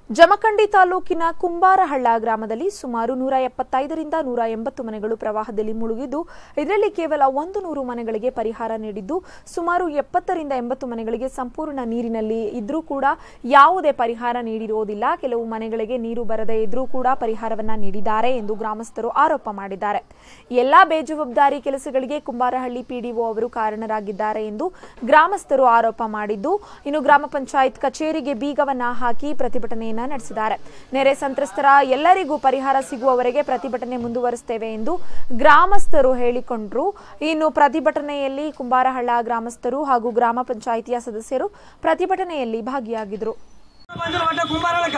ಜಮಖಂಡಿ ತಾಲೂಕಿನ ಕುಂಬಾರಹಳ್ಳ ಗ್ರಾಮದಲ್ಲಿ ಸುಮಾರು ನೂರ ಎಪ್ಪತ್ತೈದರಿಂದ ನೂರ ಎಂಬತ್ತು ಮನೆಗಳು ಪ್ರವಾಹದಲ್ಲಿ ಮುಳುಗಿದ್ದು ಇದರಲ್ಲಿ ಕೇವಲ ಒಂದು ನೂರು ಮನೆಗಳಿಗೆ ಪರಿಹಾರ ನೀಡಿದ್ದು ಸುಮಾರು ಎಪ್ಪತ್ತರಿಂದ ಎಂಬತ್ತು ಮನೆಗಳಿಗೆ ಸಂಪೂರ್ಣ ನೀರಿನಲ್ಲಿ ಇದ್ರೂ ಕೂಡ ಯಾವುದೇ ಪರಿಹಾರ ನೀಡಿರುವುದಿಲ್ಲ ಕೆಲವು ಮನೆಗಳಿಗೆ ನೀರು ಬರದೇ ಇದ್ರೂ ಕೂಡ ಪರಿಹಾರವನ್ನ ನೀಡಿದ್ದಾರೆ ಎಂದು ಗ್ರಾಮಸ್ಥರು ಆರೋಪ ಮಾಡಿದ್ದಾರೆ ಎಲ್ಲಾ ಬೇಜವಾಬ್ದಾರಿ ಕೆಲಸಗಳಿಗೆ ಕುಂಬಾರಹಳ್ಳಿ ಪಿಡಿಒ ಅವರು ಕಾರಣರಾಗಿದ್ದಾರೆ ಎಂದು ಗ್ರಾಮಸ್ಥರು ಆರೋಪ ಮಾಡಿದ್ದು ಇನ್ನು ಗ್ರಾಮ ಪಂಚಾಯತ್ ಕಚೇರಿಗೆ ಬೀಗವನ್ನ ಹಾಕಿ ಪ್ರತಿಭಟನೆಯನ್ನ ನಡೆಸಿದ್ದಾರೆ ನೆರೆ ಸಂತ್ರಸ್ತರ ಎಲ್ಲರಿಗೂ ಪರಿಹಾರ ಸಿಗುವವರೆಗೆ ಪ್ರತಿಭಟನೆ ಮುಂದುವರಿಸುತ್ತೇವೆ ಎಂದು ಗ್ರಾಮಸ್ಥರು ಹೇಳಿಕೊಂಡ್ರು ಇನ್ನು ಪ್ರತಿಭಟನೆಯಲ್ಲಿ ಕುಂಬಾರಹಳ್ಳ ಗ್ರಾಮಸ್ಥರು ಹಾಗೂ ಗ್ರಾಮ ಪಂಚಾಯಿತಿಯ ಸದಸ್ಯರು ಪ್ರತಿಭಟನೆಯಲ್ಲಿ ಭಾಗಿಯಾಗಿದ್ರು ಬಂದ್ರು ಒಟ್ಟ ಕುಂಬಾರಳಕ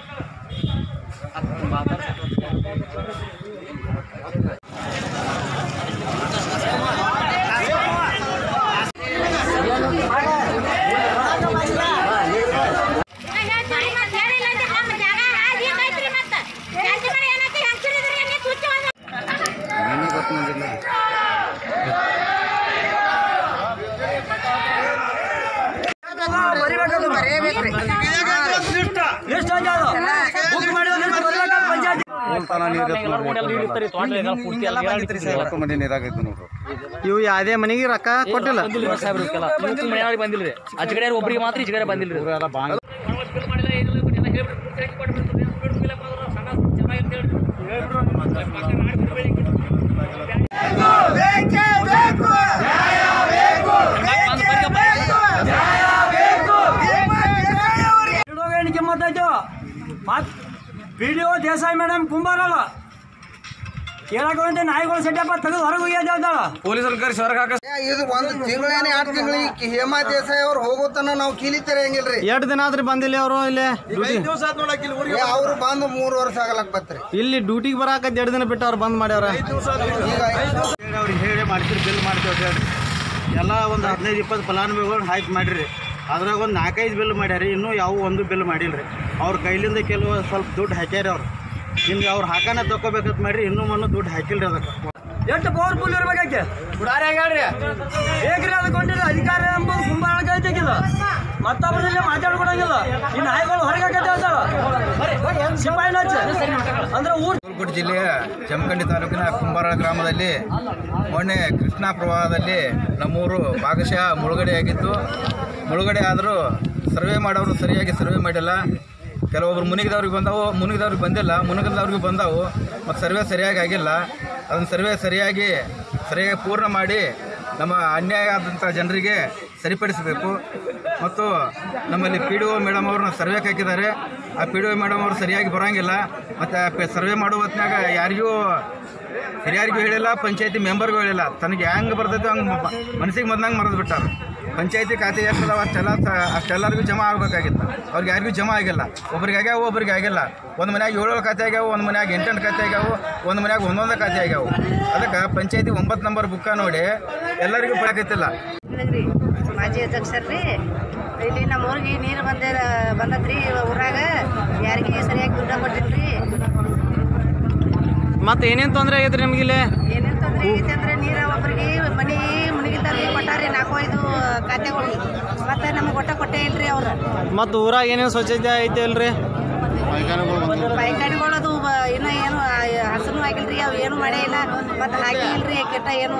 ಎಷ್ಟು ಅಂಜ ಅದು ಬುಕ್ ಮಾಡಿದ್ರೆ ಬರ್ಬೇಕಾದ್ರೆ ಪಂಚಾಯತ್ ಮಂದಿ ನೀರಾಗೈತೆ ನೋಡ್ರಿ ಇವು ಯಾವ್ದೇ ಮನೆಗೆ ರೊಕ್ಕ ಕೊಟ್ಟಿಲ್ಲ ಮನೆಯವ್ರಿಗೆ ಬಂದಿಲ್ರಿ ಆಚೆ ಕಡೆ ಒಬ್ಬರಿಗೆ ಮಾತ್ರ ಈಚೆ ಕಡೆ ಬಂದಿಲ್ರಿ ಇವರೆಲ್ಲ ಬಾಂಗ್ ಎಣಿಕೆ ಮಾತಾಯ್ತು ಮತ್ ವಿಡಿಯೋ ದೇಸಾಯಿ ಮೇಡಮ್ ಕುಂಬಾರಲ್ಲ ಕೇಳಕ್ಕೆ ನಾಯಿಗಳು ಸೆಟ್ಟಪ್ಪ ತೆಗೆದು ಹೊರಗೆ ಹೋಗ್ಯಾದ ಹೇಳ್ತಾಳ ಪೊಲೀಸರು ಕರೆಸಿ ಹೊರಗೆ ಹಾಕ ಇದು ಒಂದ್ ತಿಂಗಳೇನೆ ಎರಡು ತಿಂಗಳಿಗೆ ಹೇಮಾ ದೇಸಾಯಿ ಅವ್ರು ಹೋಗೋತನ ನಾವು ಕೀಲಿ ತೆರೆಯಂಗಿಲ್ರಿ ಎರಡು ದಿನ ಆದ್ರಿ ಬಂದಿಲ್ಲ ಅವರು ಇಲ್ಲಿ ಡ್ಯೂಟಿ ಏ, ಅವ್ರು ಬಂದು ಮೂರು ವರ್ಷ ಆಗಲಕ್ ಬತ್ರಿ ಇಲ್ಲಿ ಡ್ಯೂಟಿಗೆ ಬರಾಕತ್ ಎರಡು ದಿನ ಬಿಟ್ಟು ಅವ್ರು ಬಂದ್ ಮಾಡ್ಯಾರ ಈಗ ಅವ್ರಿಗೆ ಹೇಳಿ ಮಾಡ್ತೀರಿ ಬಿಲ್ ಮಾಡ್ತೀವಿ ಅಂತ ಹೇಳ್ರಿ ಎಲ್ಲ ಒಂದು ಹದಿನೈದು ಇಪ್ಪತ್ತು ಫಲಾನುಭವಿಗಳು ಹಾಕಿ ಮಾಡಿರಿ ಅದ್ರಾಗ ಒಂದು ನಾಲ್ಕೈದು ಬಿಲ್ ಮಾಡ್ಯಾರಿ ಇನ್ನೂ ಯಾವ ಒಂದು ಬಿಲ್ ಮಾಡಿಲ್ರಿ ಅವ್ರ ಕೈಲಿಂದ ಕೆಲವು ಸ್ವಲ್ಪ ದುಡ್ಡು ಹಾಕ್ಯಾರಿ ಅವ್ರು ನಿಮ್ಗೆ ಅವ್ರು ಹಾಕನ ತಗೋಬೇಕಂತ ಮಾಡ್ರಿ ಇನ್ನೂ ಮಣ್ಣು ದುಡ್ಡು ಹಾಕಿಲ್ರಿ ಅದಕ್ಕೆ ಎಷ್ಟು ಪವರ್ಫುಲ್ ಇರ್ಬೇಕಾಕೆ ಹೇಗ್ರಿ ಅದು ಕೊಂಡಿಲ್ಲ ಅಧಿಕಾರ ಎಂಬುದು ಕುಂಬಾರಳಕ ಐತೆಗಿಲ್ಲ ಮತ್ತೊಬ್ಬರಲ್ಲಿ ಮಾತಾಡ್ಕೊಡಂಗಿಲ್ಲ ಈ ನಾಯಿಗಳು ಹೊರಗೆ ಹಾಕತ್ತೆ ಹೇಳ್ತಾಳ ಸಿಪಾಯಿ ನಾಚ್ ಅಂದ್ರೆ ಊಟ ಬಾಗಲಕೋಟೆ ಜಿಲ್ಲೆಯ ಜಮಖಂಡಿ ತಾಲೂಕಿನ ಕುಂಬಾರ ಗ್ರಾಮದಲ್ಲಿ ಮೊನ್ನೆ ಕೃಷ್ಣಾ ಪ್ರವಾಹದಲ್ಲಿ ನಮ್ಮೂರು ಭಾಗಶಃ ಮುಳುಗಡೆಯಾಗಿತ್ತು ಮುಳುಗಡೆ ಆದರೂ ಸರ್ವೆ ಮಾಡೋರು ಸರಿಯಾಗಿ ಸರ್ವೆ ಮಾಡಿಲ್ಲ ಕೆಲವೊಬ್ರು ಮುನಿಗಿದವ್ರಿಗೆ ಬಂದವು ಮುನಿಗಿದವ್ರಿಗೆ ಬಂದಿಲ್ಲ ಮುನುಗಿದವ್ರಿಗೆ ಬಂದವು ಮತ್ತು ಸರ್ವೆ ಸರಿಯಾಗಿ ಆಗಿಲ್ಲ ಅದನ್ನು ಸರ್ವೆ ಸರಿಯಾಗಿ ಸರಿಯಾಗಿ ಪೂರ್ಣ ಮಾಡಿ ನಮ್ಮ ಅನ್ಯಾಯ ಆದಂಥ ಜನರಿಗೆ ಸರಿಪಡಿಸಬೇಕು ಮತ್ತು ನಮ್ಮಲ್ಲಿ ಪಿ ಡಿ ಒ ಮೇಡಮ್ ಅವ್ರನ್ನ ಸರ್ವೆಗೆ ಹಾಕಿದ್ದಾರೆ ಆ ಪಿ ಡಿ ಒ ಮೇಡಮ್ ಅವರು ಸರಿಯಾಗಿ ಬರೋಂಗಿಲ್ಲ ಮತ್ತು ಸರ್ವೆ ಮಾಡೋ ಹೊತ್ನಾಗ ಯಾರಿಗೂ ಹಿರಿಯರಿಗೂ ಹೇಳಿಲ್ಲ ಪಂಚಾಯತಿ ಮೆಂಬರ್ಗೂ ಹೇಳಿಲ್ಲ ತನಗೆ ಹೆಂಗೆ ಬರ್ತೈತೆ ಹಂಗೆ ಮನಸ್ಸಿಗೆ ಬಂದಂಗೆ ಮರೆದು ಬಿಟ್ಟಾರ ಪಂಚಾಯತಿ ಖಾತೆ ಎಷ್ಟದಾವ ಅಷ್ಟೆಲ್ಲ ತ- ಅಷ್ಟೆಲ್ಲರಿಗೂ ಜಮಾ ಆಗಬೇಕಾಗಿತ್ತು ಅವ್ರಿಗೆ ಯಾರಿಗೂ ಜಮಾ ಆಗಿಲ್ಲ ಒಬ್ರಿಗೆ ಆಗ್ಯಾವ ಒಬ್ರಿಗೆ ಆಗಿಲ್ಲ ಒಂದು ಮನ್ಯಾಗ ಏಳೇಳು ಖಾತೆ ಆಗ್ಯಾವ ಒಂದು ಮನ್ಯಾಗ ಎಂಟೆಂಟು ಖಾತೆ ಆಗ್ಯಾವ ಒಂದು ಮನ್ಯಾಗ ಒಂದೊಂದು ಖಾತೆ ಆಗ್ಯಾವ ಅದಕ್ಕೆ ಪಂಚಾಯತಿ ಒಂಬತ್ತು ನಂಬರ್ ಬುಕ್ಕ ನೋಡಿ ಎಲ್ಲರಿಗೂ ಪಡಕತ್ತಿಲ್ಲ ಹೇಳಿದ್ರಿ ಮಾಜಿ ಅಧ್ಯಕ್ಷರ್ರಿ ಇಲ್ಲಿ ನಮ್ಮ ಊರಿಗೆ ನೀರು ಬಂದ ಬಂದದ್ರಿ ಊರಾಗ ಯಾರಿಗೆ ಸರಿಯಾಗಿ ದುಡ್ಡ ಕೊಟ್ಟಿಲ್ರಿ ಮತ್ತೆ ಏನೇನು ತೊಂದರೆ ಆಗೈತ್ರಿ ನಿಮ್ಗೆ ಇಲ್ಲಿ ಏನೇನು ತೊಂದ್ರೆ ಐತೆ ಅಂದ್ರೆ ನೀರ ಒಬ್ಬರಿಗೆ ಮನಿ ಮುನಿಗಿದ್ದಲ್ಲಿ ಕೊಟ್ಟಾರಿ ನಾಲ್ಕು ಐದು ಖಾತೆಗಳು ಮತ್ತೆ ನಮ್ಗೆ ಒಟ್ಟ ಕೊಟ್ಟೇ ಇಲ್ರಿ ಅವ್ರು ಮತ್ತು ಊರಾಗ ಏನೇನು ಸ್ವಚ್ಛತೆ ಐತೆ ಇಲ್ರಿ ಪೈಖಾನಿಗಳದು ಇನ್ನೂ ಏನು ಹಸನು ಆಗಿಲ್ರಿ ಅವು ಏನು ಮಾಡೇ ಇಲ್ಲ ಮತ್ತೆ ಹಾಕಿ ಇಲ್ರಿ ಕೆಟ್ಟ ಏನು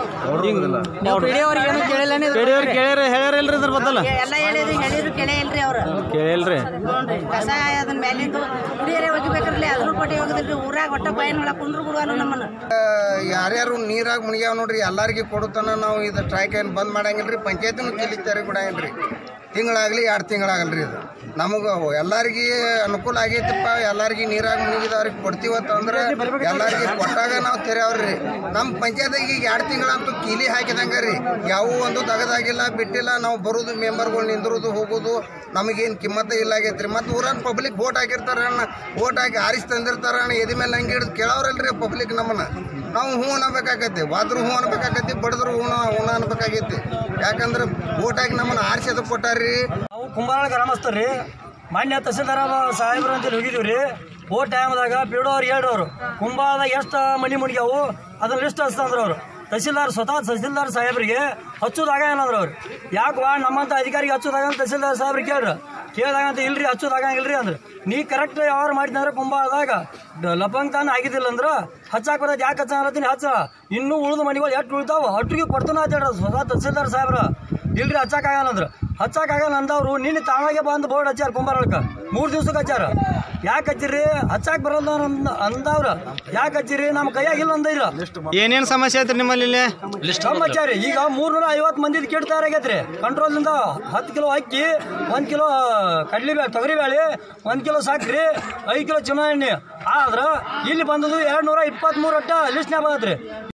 ಕೇಳಿವ್ರಿ ಕೇಳ್ಯಾರ ಹೇಳ್ಯಾರಿಲ್ರಿ ಇದ್ರ ಬದಲ ಎಲ್ಲ ಹೇಳಿದ್ರು ಹೇಳಿದ್ರು ಕೇಳೇ ಇಲ್ರಿ ಅವ್ರು ಕೇಳಿಲ್ರಿ ನೋಡ್ರಿ ಕಸ ಅದನ್ನ ಮೇಲಿಂದು ಕುಡಿಯರೇ ಒಗಿಬೇಕ್ರಲ್ಲ ಅದ್ರ ಕೊಟ್ಟೆ ಹೋಗದಿಲ್ರಿ ಊರಾಗ ಒಟ್ಟ ಬಯನ್ ಒಳಗೆ ಕುಂದ್ರು ಬಿಡುವನು ನಮ್ಮನ್ನ ಯಾರ್ಯಾರು ನೀರಾಗ ಮುಣಿಗ್ಯಾವ ನೋಡ್ರಿ ಎಲ್ಲಾರ್ಗಿ ಕೊಡುತ್ತಾನ ನಾವು ಇದು ಸ್ಟ್ರೈಕ್ ಏನು ಬಂದ್ ಮಾಡಂಗಿಲ್ರಿ ಪಂಚಾಯತಿನೂ ಕೀಲಿ ತೆರೆ ಬಿಡಂಗಿಲ್ರಿ ತಿಂಗಳಾಗ್ಲಿ ಎರಡು ತಿಂಗಳಾಗಲ್ರಿ ಇದು ನಮಗೆ ಎಲ್ಲಾರ್ಗಿ ಅನುಕೂಲ ಆಗೈತಪ್ಪ ಎಲ್ಲಾರ್ಗಿ ನೀರಾಗ ಮುಳುಗಿದವ್ರಿಗೆ ಕೊಡ್ತೀವತ್ತಂದ್ರೆ ಎಲ್ಲಾರ್ಗಿ ಕೊಟ್ಟಾಗ ನಾವು ತೆರೆಯವ್ರಿ ನಮ್ಮ ಪಂಚಾಯತಿಗೆ ಈಗ ಎರಡು ತಿಂಗಳಂತೂ ಕೀಲಿ ಹಾಕಿದಂಗ ರೀ ಯಾವ ಒಂದು ತೆಗದಾಗಿಲ್ಲ ಬಿಟ್ಟಿಲ್ಲ ನಾವು ಬರೋದು ಮೆಂಬರ್ಗಳು ನಿಂದಿರೋದು ಹೋಗೋದು ನಮಗೇನು ಕಿಮ್ಮತ್ತ ಇಲ್ಲ ಆಗೈತ್ರಿ ಮತ್ತು ಊರನ್ ಪಬ್ಲಿಕ್ ವೋಟ್ ಹಾಕಿರ್ತಾರ ಅಣ್ಣ ವೋಟ್ ಹಾಕಿ ಆರಿಸಿ ತಂದಿರ್ತಾರ ಅಣ್ಣ ಎದಿ ಮೇಲೆ ಹಂಗೆ ಹಿಡಿದು ಕೇಳವ್ರಲ್ರಿ ಪಬ್ಲಿಕ್ ನಮ್ಮನ್ನ ನಾವು ಹ್ಞೂ ಅನ್ನಬೇಕಾಗೈತಿ ವಾದ್ರು ಹ್ಞೂ ಅನ್ಬೇಕಾಗೈತಿ ಬಡದ್ರು ಹ್ಞೂ ಹ್ಞೂ ಅನ್ಬೇಕಾಗೈತಿ ಯಾಕಂದ್ರೆ ವೋಟ್ ಹಾಕಿ ನಮ್ಮನ್ನ ಆರಿಸಿ ಅದಕ್ಕೆ ಕೊಟ್ಟಾರ್ರಿ ನಾವು ಕುಂಬಾರ ಗ್ರಾಮಸ್ಥರು ಮಾನ್ಯ ತಹಸೀಲ್ದಾರ ಸಾಹೇಬ್ರು ಅಂತೇಳಿ ಹೋಗಿದ್ದೀವಿ ರೀ ಓ ಟೈಮ್ದಾಗ ಬಿಡೋರು ಹೇಳ್ರವ್ರು ಕುಂಬಾರದಾಗ ಎಷ್ಟು ಮನಿ ಮುಣಿಗ್ಯಾವು ಅದನ್ನ ಲಿಸ್ಟ್ ಹಚ್ತಂದ್ರ ಅವ್ರು ತಹಸೀಲ್ದಾರ್ ಸ್ವತಃ ತಹಸೀಲ್ದಾರ್ ಸಾಹೇಬ್ರಿಗೆ ಹಚ್ಚೋದಾಗ ಏನಂದ್ರ ಅವ್ರು ಯಾಕೆ ವಾ ನಮ್ಮಂತ ಅಧಿಕಾರಿಗೆ ಹಚ್ಚೋದಾಗ ಅಂತ ತಹಸೀಲ್ದಾರ್ ಸಾಹೇಬ್ರಿಗೆ ಕೇಳ್ರ ಕೇಳಿದಾಗ ಅಂತ ಇಲ್ರಿ ಹಚ್ಚೋದಾಗಂಗಿಲ್ರಿ ಅಂದ್ರೆ ನೀ ಕರೆಕ್ಟ್ ಯಾವಾರ ಮಾಡಿದ್ರೆ ಕುಂಬಾದಾಗ ಲಪಂಗ್ತಾನ ಆಗಿದ್ದಿಲ್ಲ ಅಂದ್ರೆ ಹಚ್ಚಾಕ್ ಬರೋದು ಯಾಕೆ ಹಚ್ಚ ಅನ್ನತ್ತೀನಿ ಹಚ್ಚ ಇನ್ನೂ ಉಳಿದ ಮನೆಗಳು ಎಷ್ಟು ಉಳಿತಾವ ಅಷ್ಟಿಗೆ ಕೊಡ್ತಾನ ಅಂತ ಹೇಳ್ರ ಹೊಸ ತಹಸೀಲ್ದಾರ್ ಸಾಹೇಬ್ರ ಇಲ್ರಿ ಹಚ್ಚಾಕ್ ಆಗಲ್ಲ ಅಂದ್ರೆ ಹಚ್ಚಾಕ್ ಆಗಲ್ಲ ಅಂದವ್ರು ನಿನ್ನೆ ತಾವಾಗೆ ಬಂದು ಬೋರ್ಡ್ ಹಚ್ಚಾರ ಕುಂಬಾರಳಕ ಮೂರು ದಿವ್ಸಕ್ಕೆ ಹಚ್ಚಾರ ಯಾಕೆ ಹಚ್ಚಿರಿ ಹಚ್ಚಾಕ್ ಬರಲ್ಲ ಅಂದ ಅಂದವ್ರ ಯಾಕೆ ಹಚ್ಚಿರಿ ನಮ್ಮ ಕೈಯಾಗಿಲ್ಲ ಅಂದಿರ ಏನೇನು ಸಮಸ್ಯೆ ಐತ್ರಿ ನಿಮ್ಮಲ್ಲಿ ಇಲ್ಲಿ ಕಮ್ಮಿ ಹಚ್ಚಾರಿ ಈಗ ಮೂರ್ನೂರ ಐವತ್ತು ಮಂದಿದ್ ಕಿಟ್ ತಯಾರಾಗೈತ್ರಿ ಕಂಟ್ರೋಲ್ನಿಂದ ಹತ್ತು ಕಿಲೋ ಅಕ್ಕಿ ಒಂದು ಕಿಲೋ ಕಡ್ಲಿ ಬ್ಯಾಳೆ ತೊಗರಿ ಬೇಳೆ ಒಂದು ಕಿಲೋ ಸಕ್ರಿ ಐದು ಕಿಲೋ ಚಿನ್ನ ಎಣ್ಣೆ ಆದ್ರೆ ಇಲ್ಲಿ ಬಂದದು ಎರಡು ನೂರ ಇಪ್ಪತ್ತ್ಮೂರು ಅಟ್ಟ ಲಿಸ್ಟ್ನಾಗ ಬಂದತ್ರಿ